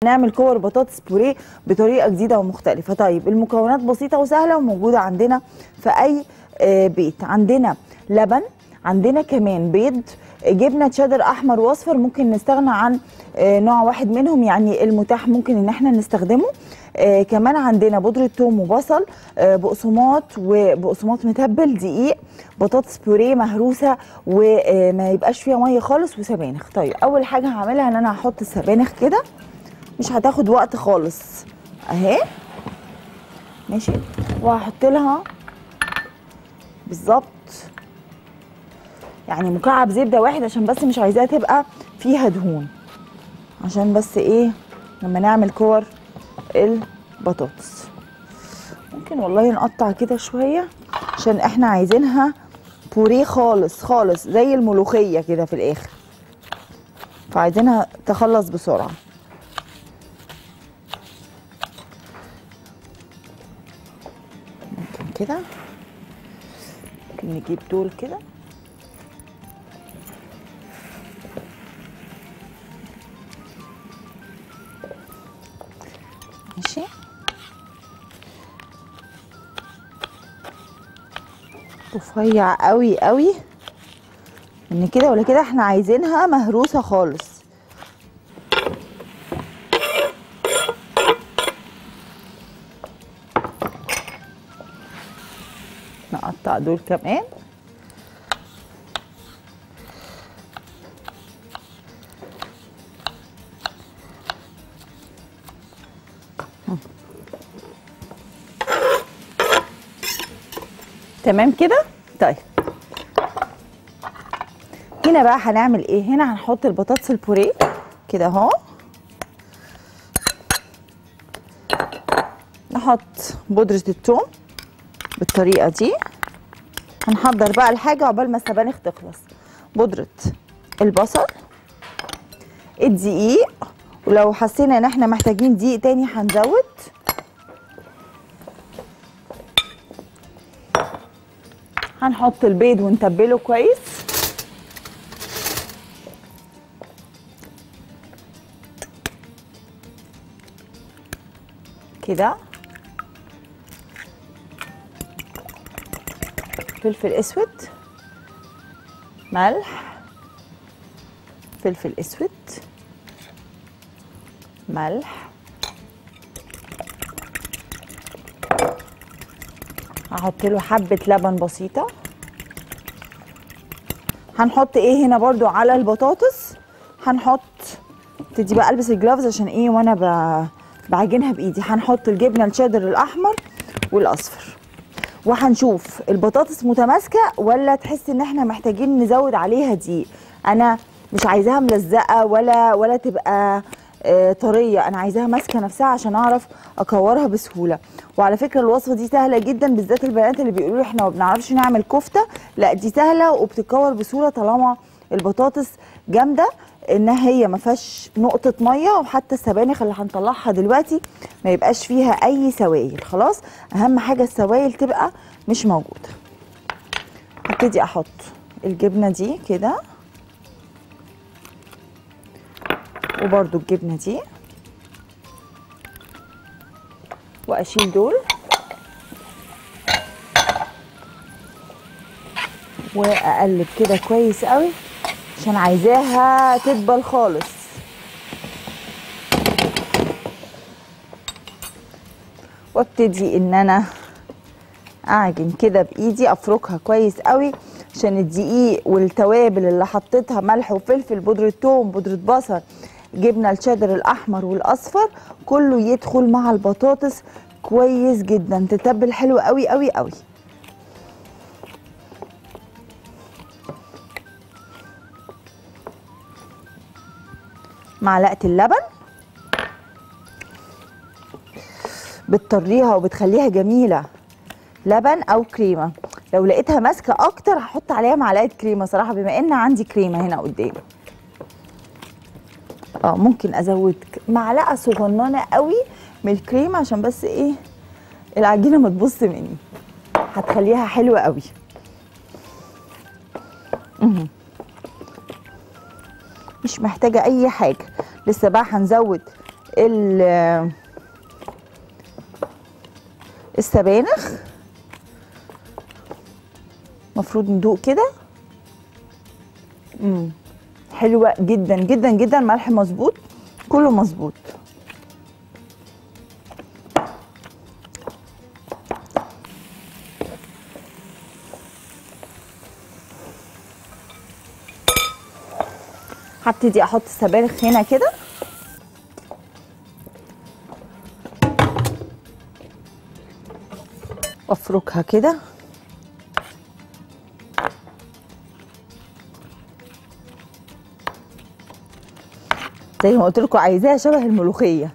نعمل كور بطاطس بوريه بطريقه جديده ومختلفه طيب المكونات بسيطه وسهله وموجوده عندنا في اي آه، بيت عندنا لبن عندنا كمان بيض جبنه تشيدر احمر واصفر ممكن نستغنى عن آه، نوع واحد منهم يعني المتاح ممكن ان احنا نستخدمه آه كمان عندنا بودرة ثوم وبصل آه بقسماط وبقسماط متبل دقيق بطاطس بوريه مهروسه وما يبقاش فيها ميه خالص وسبانخ طيب اول حاجه هعملها ان انا هحط السبانخ كده مش هتاخد وقت خالص اهي ماشي وهحط لها بالظبط يعني مكعب زبده واحد عشان بس مش عايزاها تبقى فيها دهون عشان بس ايه لما نعمل كور البطاطس ممكن والله نقطع كده شويه عشان احنا عايزينها بوريه خالص خالص زي الملوخيه كده في الاخر فعايزينها تخلص بسرعه ممكن كده ممكن نجيب دول كده ماشي رفيع قوي قوي ان كده ولا كده احنا عايزينها مهروسه خالص نقطع دول كمان تمام كده طيب هنا بقى هنعمل ايه هنا هنحط البطاطس البوريه كده اهو نحط بودرة الثوم بالطريقة دي هنحضر بقى الحاجة عقبال ما السبانخ تخلص بودرة البصل الدقيق ولو حسينا ان احنا محتاجين دقيق تاني هنزود هنحط البيض ونتبله كويس كده فلفل اسود ملح فلفل اسود ملح هحط له حبه لبن بسيطه هنحط ايه هنا برضو على البطاطس هنحط تدي بقى البس الجلافز عشان ايه وانا ب... بعجنها بايدي هنحط الجبنه الشيدر الاحمر والاصفر وهنشوف البطاطس متماسكه ولا تحس ان احنا محتاجين نزود عليها دقيق انا مش عايزاها ملزقه ولا ولا تبقى آه، طريه انا عايزاها ماسكه نفسها عشان اعرف اكورها بسهوله وعلى فكره الوصفه دي سهله جدا بالذات البنات اللي بيقولوا لي احنا ما بنعرفش نعمل كفته لا دي سهله وبتتكور بسهوله طالما البطاطس جامده ان هي ما فيهاش نقطه ميه وحتى السبانخ اللي هنطلعها دلوقتي ما يبقاش فيها اي سوائل خلاص اهم حاجه السوائل تبقى مش موجوده هبتدي احط الجبنه دي كده وبرده الجبنه دي واشيل دول واقلب كده كويس قوي عشان عايزاها تدبل خالص وابتدي ان انا اعجن كده بايدي افركها كويس قوي عشان الدقيق والتوابل اللي حطيتها ملح وفلفل بودره ثوم بودره بصل جبنه الشيدر الاحمر والاصفر كله يدخل مع البطاطس كويس جدا تتبل حلو قوي قوي قوي معلقه اللبن بتطريها وبتخليها جميله لبن او كريمه لو لقيتها ماسكه اكتر هحط عليها معلقه كريمه صراحه بما ان عندي كريمه هنا قدامي اه ممكن ازود ك- معلقه صغننه قوي من الكريمه عشان بس ايه العجينه ما تبص مني هتخليها حلوه قوي مهم. مش محتاجه اي حاجه لسه بقى هنزود ال- السبانخ المفروض ندوق كده امم حلوه جدا جدا جدا ملح مظبوط كله مظبوط هبتدي احط السبانخ هنا كده وافركها كده زي ما قلت لكم عايزاها شبه الملوخيه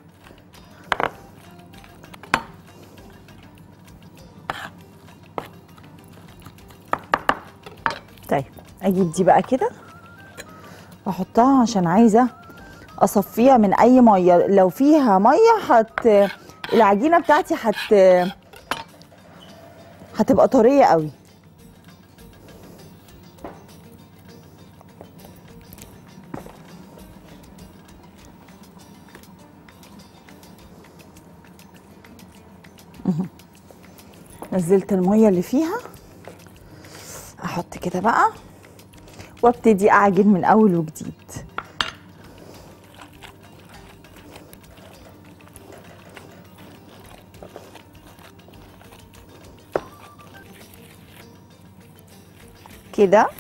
طيب اجيب دي بقى كده واحطها عشان عايزه اصفيها من اي ميه لو فيها ميه هت العجينه بتاعتي هت هتبقى طريه قوي مهم. نزلت الميه اللي فيها احط كده بقى وابتدي اعجن من اول وجديد كده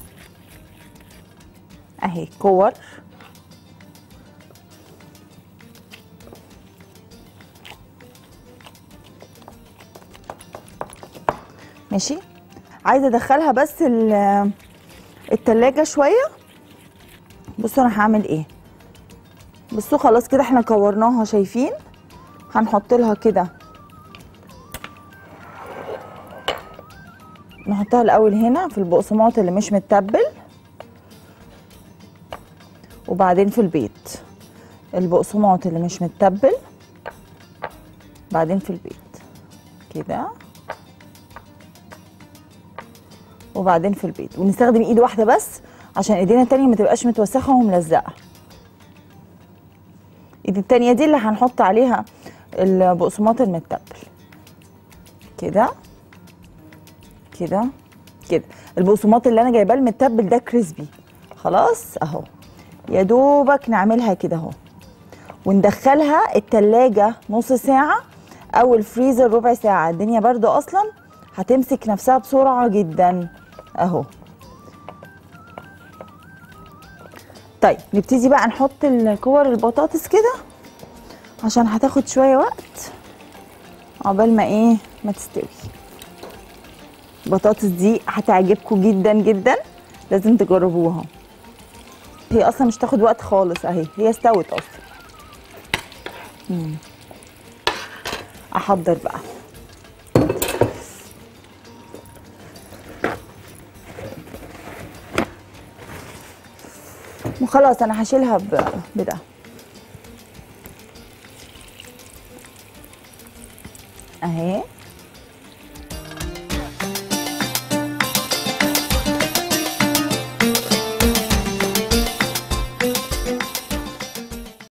اهي كور ماشي عايزه ادخلها بس ال- التلاجة شويه بصوا انا هعمل ايه بصوا خلاص كده احنا كورناها شايفين هنحط لها كده نحطها الاول هنا في البقسماط اللي مش متبل وبعدين في البيض البقسماط اللي مش متبل بعدين في البيض كده وبعدين في البيض ونستخدم ايد واحده بس عشان ايدينا التانية ما تبقاش متوسخه وملزقه ايد التانية دي اللي هنحط عليها البقسماط المتبل كده كده كده البقسماط اللي انا جايباه المتبل ده كريسبي خلاص اهو يا دوبك نعملها كده اهو وندخلها التلاجة نص ساعة أو الفريزر ربع ساعة الدنيا باردة أصلا هتمسك نفسها بسرعة جدا أهو طيب نبتدي بقى نحط الكور البطاطس كده عشان هتاخد شوية وقت عقبال ما ايه ما تستوي البطاطس دي هتعجبكم جدا جدا لازم تجربوها هي اصلا مش تاخد وقت خالص اهي هي استوت اصلا مم. احضر بقى وخلاص انا هشيلها ب- بده اهي